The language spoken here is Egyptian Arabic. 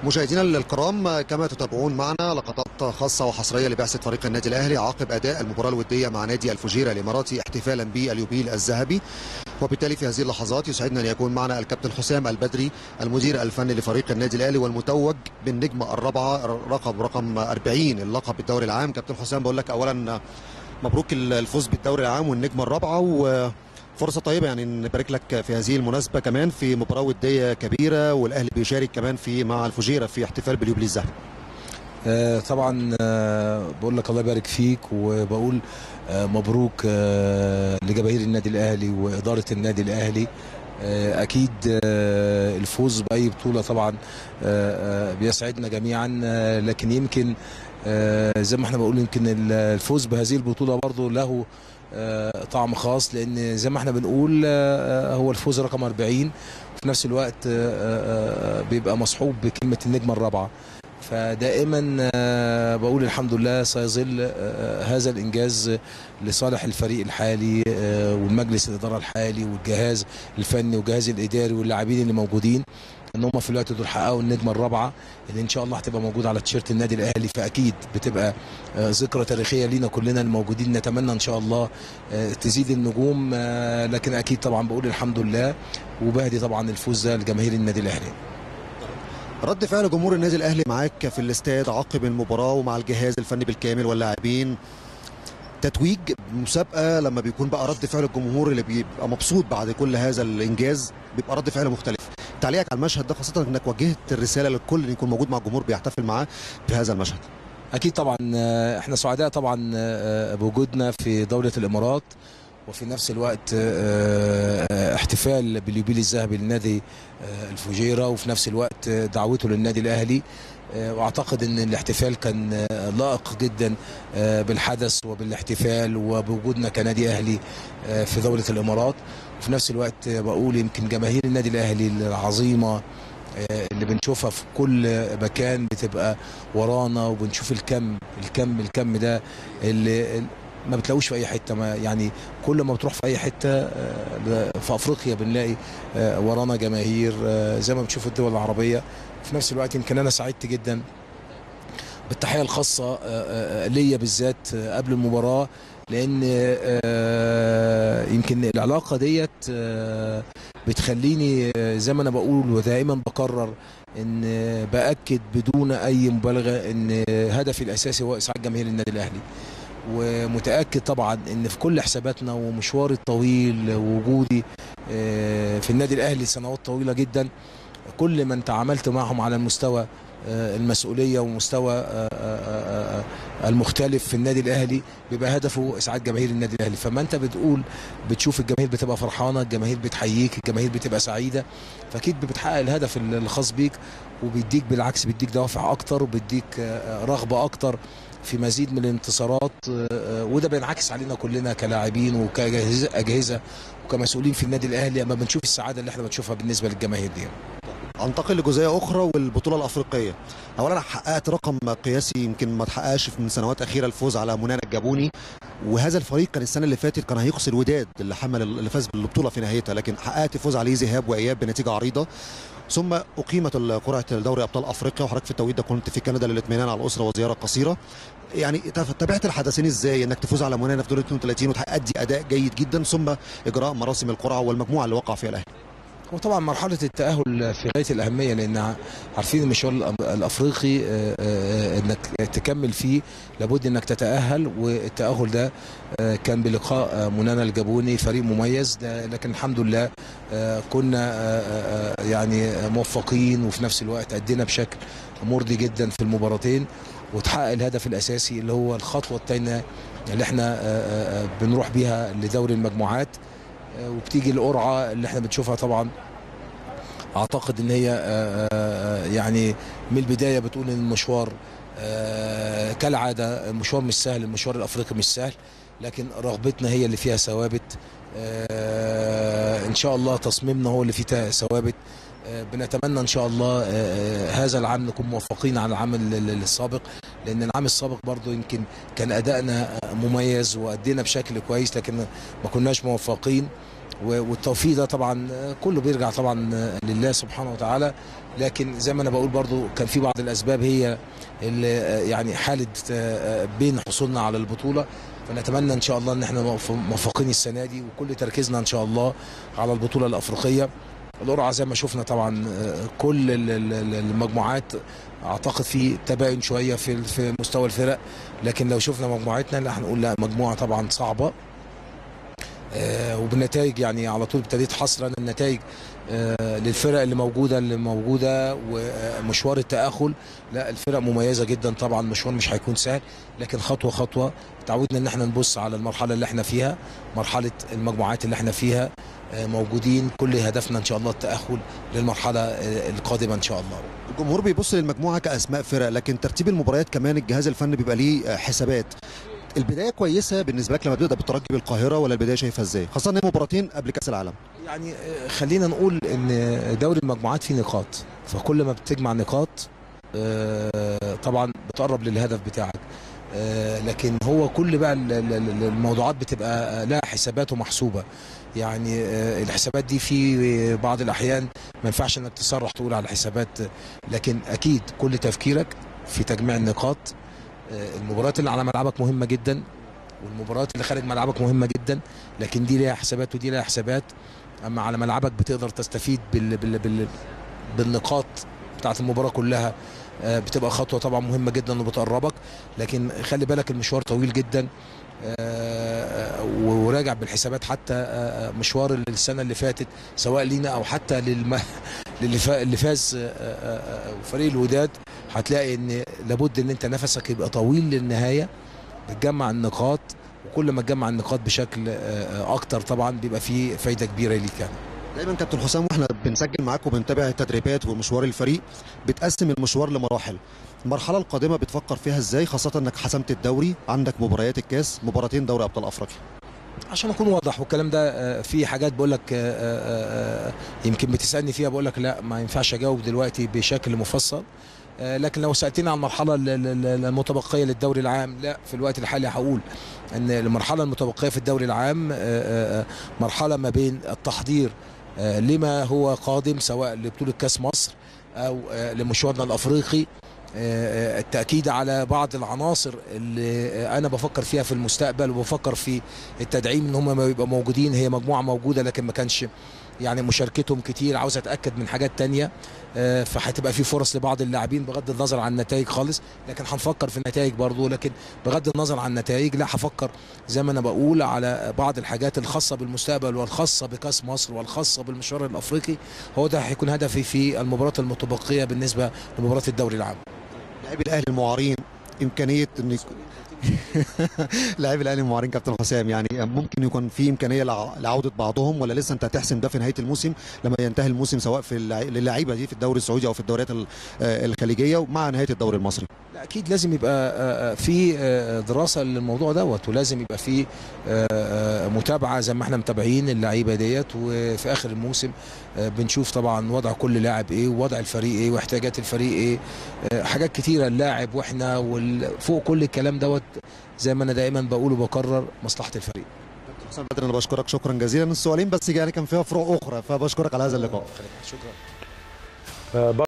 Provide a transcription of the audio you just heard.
مشاهدينا الكرام كما تتابعون معنا لقطات خاصة وحصرية لبعثة فريق النادي الأهلي عقب أداء المباراة الودية مع نادي الفجيرة الإماراتي احتفالا باليوبيل الذهبي وبالتالي في هذه اللحظات يسعدنا أن يكون معنا الكابتن حسام البدري المدير الفني لفريق النادي الأهلي والمتوج بالنجمة الرابعة رقم رقم 40 اللقب بالدوري العام كابتن حسام بقول لك أولا مبروك الفوز بالدوري العام والنجمة الرابعة و فرصة طيبة يعني نبارك لك في هذه المناسبة كمان في مباراة ودية كبيرة والأهلي بيشارك كمان في مع الفجيرة في احتفال باليوبيل الذهبي. آه طبعا آه بقول لك الله يبارك فيك وبقول آه مبروك آه لجماهير النادي الأهلي وإدارة النادي الأهلي آه أكيد آه الفوز بأي بطولة طبعا آه آه بيسعدنا جميعا آه لكن يمكن آه زي ما احنا بقول يمكن الفوز بهذه البطولة برضه له آه، طعم خاص لان زي ما احنا بنقول آه، هو الفوز رقم 40 وفي نفس الوقت آه، بيبقى مصحوب بكلمه النجمه الرابعه فدائما بقول الحمد لله سيظل هذا الانجاز لصالح الفريق الحالي والمجلس الاداره الحالي والجهاز الفني والجهاز الاداري واللاعبين اللي موجودين ان هم في الوقت دول حققوا النجمه الرابعه اللي ان شاء الله هتبقى موجوده على تيشيرت النادي الاهلي فاكيد بتبقى ذكرى تاريخيه لينا كلنا الموجودين نتمنى ان شاء الله تزيد النجوم لكن اكيد طبعا بقول الحمد لله وبهدي طبعا الفوز ده لجماهير النادي الاهلي رد فعل جمهور النادي الاهلي معاك في الاستاد عقب المباراه ومع الجهاز الفني بالكامل واللاعبين تتويج مسابقه لما بيكون بقى رد فعل الجمهور اللي بيبقى مبسوط بعد كل هذا الانجاز بيبقى رد فعل مختلف تعليقك على المشهد ده خاصه انك وجهت الرساله للكل ان يكون موجود مع الجمهور بيحتفل معاه في هذا المشهد اكيد طبعا احنا سعداء طبعا بوجودنا في دوله الامارات وفي نفس الوقت احتفال باليوبيل الذهبي لنادي الفجيره وفي نفس الوقت دعوته للنادي الاهلي واعتقد ان الاحتفال كان لائق جدا بالحدث وبالاحتفال وبوجودنا كنادي اهلي في دوله الامارات وفي نفس الوقت بقول يمكن جماهير النادي الاهلي العظيمه اللي بنشوفها في كل مكان بتبقى ورانا وبنشوف الكم الكم الكم ده اللي ما بتلاقوش في اي حته ما يعني كل ما بتروح في اي حته في افريقيا بنلاقي ورانا جماهير زي ما بنشوف الدول العربيه في نفس الوقت يمكن انا سعدت جدا بالتحيه الخاصه ليا بالذات قبل المباراه لان يمكن العلاقه ديت بتخليني زي ما انا بقول ودائما بكرر ان باكد بدون اي مبالغه ان هدفي الاساسي هو اسعاد جماهير النادي الاهلي ومتاكد طبعا ان في كل حساباتنا ومشواري الطويل ووجودي في النادي الاهلي سنوات طويله جدا كل من تعاملت معهم على المستوى المسؤوليه ومستوى المختلف في النادي الاهلي بيبقى هدفه اسعاد جماهير النادي الاهلي فما انت بتقول بتشوف الجماهير بتبقى فرحانه الجماهير بتحييك الجماهير بتبقى سعيده فاكيد بتحقق الهدف الخاص بيك وبيديك بالعكس بيديك دوافع اكتر وبيديك رغبه اكتر في مزيد من الانتصارات وده بينعكس علينا كلنا كلاعبين وكاجهزه وكمسؤولين في النادي الاهلي اما بنشوف السعاده اللي احنا بنشوفها بالنسبه للجماهير دي انتقل لجزئيه اخرى والبطوله الافريقيه اولا حققت رقم قياسي يمكن ما تحققش من سنوات اخيره الفوز على منانا الجابوني وهذا الفريق كان السنه اللي فاتت كان هيقصي الوداد اللي حمل اللي فاز بالبطوله في نهايتها لكن حققت فوز عليه ذهاب واياب بنتيجه عريضه ثم اقيمت قرعه دوري ابطال افريقيا وحضرتك في التوقيت ده كنت في كندا للاطمئنان على الاسره وزياره قصيره يعني تابعت الحدثين ازاي انك تفوز على منانا في دور 32 وتأدي اداء جيد جدا ثم اجراء مراسم القرعه والمجموعه اللي وقع فيها الاهلي وطبعا مرحله التاهل في غايه الاهميه لان عارفين المشوار الافريقي انك تكمل فيه لابد انك تتاهل والتاهل ده كان بلقاء منانا الجابوني فريق مميز لكن الحمد لله كنا يعني موفقين وفي نفس الوقت ادينا بشكل مرضي جدا في المباراتين وتحقق الهدف الاساسي اللي هو الخطوه الثانيه اللي احنا بنروح بيها لدوري المجموعات وبتيجي القرعه اللي احنا بنشوفها طبعا اعتقد ان هي يعني من البدايه بتقول ان المشوار كالعاده المشوار مش سهل المشوار الافريقي مش سهل لكن رغبتنا هي اللي فيها ثوابت ان شاء الله تصميمنا هو اللي فيه ثوابت بنتمنى ان شاء الله هذا العام نكون موفقين على العام السابق لان العام السابق برضو يمكن كان ادائنا مميز وادينا بشكل كويس لكن ما كناش موفقين والتوفيق ده طبعا كله بيرجع طبعا لله سبحانه وتعالى لكن زي ما انا بقول برضو كان في بعض الاسباب هي اللي آه، يعني حاله آه، آه، بين حصولنا على البطوله فنتمنى ان شاء الله ان احنا موف- موفقين السنه دي وكل تركيزنا ان شاء الله على البطوله الافريقيه القرعه زي ما شفنا طبعا آه، كل ال- ال- ال- المجموعات اعتقد في تباين شويه في في مستوى الفرق لكن لو شفنا مجموعتنا لا هنقول لا مجموعه طبعا صعبه آه، وبالنتائج يعني على طول ابتديت حصرا النتائج آه، للفرق اللي موجوده اللي موجوده ومشوار التاهل لا الفرق مميزه جدا طبعا مشوار مش هيكون سهل لكن خطوه خطوه تعودنا ان احنا نبص على المرحله اللي احنا فيها مرحله المجموعات اللي احنا فيها آه، موجودين كل هدفنا ان شاء الله التاهل للمرحله آه، القادمه ان شاء الله الجمهور بيبص للمجموعه كاسماء فرق لكن ترتيب المباريات كمان الجهاز الفني بيبقى ليه آه، حسابات البدايه كويسه بالنسبه لك لما تبدا بالترجي بالقاهره ولا البدايه شايفها ازاي خاصه ان هي مباراتين قبل كاس العالم يعني آه، خلينا نقول ان دوري المجموعات فيه نقاط فكل ما بتجمع نقاط آه، طبعا بتقرب للهدف بتاعك آه، لكن هو كل بقى ال- ال- ال- الموضوعات بتبقى آه، لها حسابات ومحسوبه يعني آه، الحسابات دي في بعض الاحيان ما ينفعش انك تصرح تقول على الحسابات لكن اكيد كل تفكيرك في تجميع النقاط آه، المباريات اللي على ملعبك مهمه جدا والمباريات اللي خارج ملعبك مهمه جدا لكن دي ليها حسابات ودي ليها حسابات اما على ملعبك بتقدر تستفيد بال بال بال بالنقاط بتاعت المباراه كلها آه، بتبقى خطوه طبعا مهمه جدا وبتقربك لكن خلي بالك المشوار طويل جدا آه، وراجع بالحسابات حتى آه، مشوار السنه اللي فاتت سواء لينا او حتى للم... للي فا- اللي فاز آه، آه، آه، فريق الوداد هتلاقي ان لابد ان انت نفسك يبقى طويل للنهايه بتجمع النقاط وكل ما تجمع النقاط بشكل آه، آه، اكتر طبعا بيبقى فيه فايده كبيره ليك يعني دايما كابتن حسام واحنا بنسجل معاك وبنتابع التدريبات ومشوار الفريق بتقسم المشوار لمراحل المرحله القادمه بتفكر فيها ازاي خاصه انك حسمت الدوري عندك مباريات الكاس مباراتين دوري ابطال افريقيا عشان اكون واضح والكلام ده آه، في حاجات بقول لك آه، آه، آه، يمكن بتسالني فيها بقول لك لا ما ينفعش اجاوب دلوقتي بشكل مفصل آه، لكن لو سالتني عن المرحله ال- ال- ال- المتبقيه للدوري العام لا في الوقت الحالي هقول ان المرحله المتبقيه في الدوري العام آه، آه، آه، مرحله ما بين التحضير آه، لما هو قادم سواء لبطوله كاس مصر او آه، لمشوارنا الافريقي آه، التاكيد على بعض العناصر اللي آه، انا بفكر فيها في المستقبل وبفكر في التدعيم ان هم ما يبقى موجودين هي مجموعه موجوده لكن ما كانش يعني مشاركتهم كتير عاوز اتاكد من حاجات تانية آه، فهتبقى في فرص لبعض اللاعبين بغض النظر عن النتائج خالص لكن هنفكر في النتائج برضو لكن بغض النظر عن النتائج لا هفكر زي ما انا بقول على بعض الحاجات الخاصه بالمستقبل والخاصه بكاس مصر والخاصه بالمشوار الافريقي هو ده هيكون هدفي في المباراه المتبقيه بالنسبه لمباراه الدوري العام لاعبي الاهلي المعارين امكانيه ان يكون لاعبي الاهلي المعارين كابتن حسام يعني ممكن يكون في امكانيه لع- لعوده بعضهم ولا لسه انت هتحسم ده في نهايه الموسم لما ينتهي الموسم سواء في اللع- للعيبه دي في الدوري السعودي او في الدوريات ال- آه، الخليجيه ومع نهايه الدوري المصري لا اكيد لازم يبقى آه، آه، في آه، دراسه للموضوع دوت ولازم يبقى في آه، آه، متابعه زي ما احنا متابعين اللعيبه ديت وفي اخر الموسم آه، بنشوف طبعا وضع كل لاعب ايه ووضع الفريق ايه واحتياجات الفريق ايه آه، حاجات كتيره اللاعب واحنا وفوق كل الكلام دوت زي ما انا دايما بقول وبكرر مصلحه الفريق كابتن حسام بدر انا بشكرك شكرا جزيلا السؤالين بس يعني كان فيها فروع اخرى فبشكرك على هذا اللقاء شكرا آه،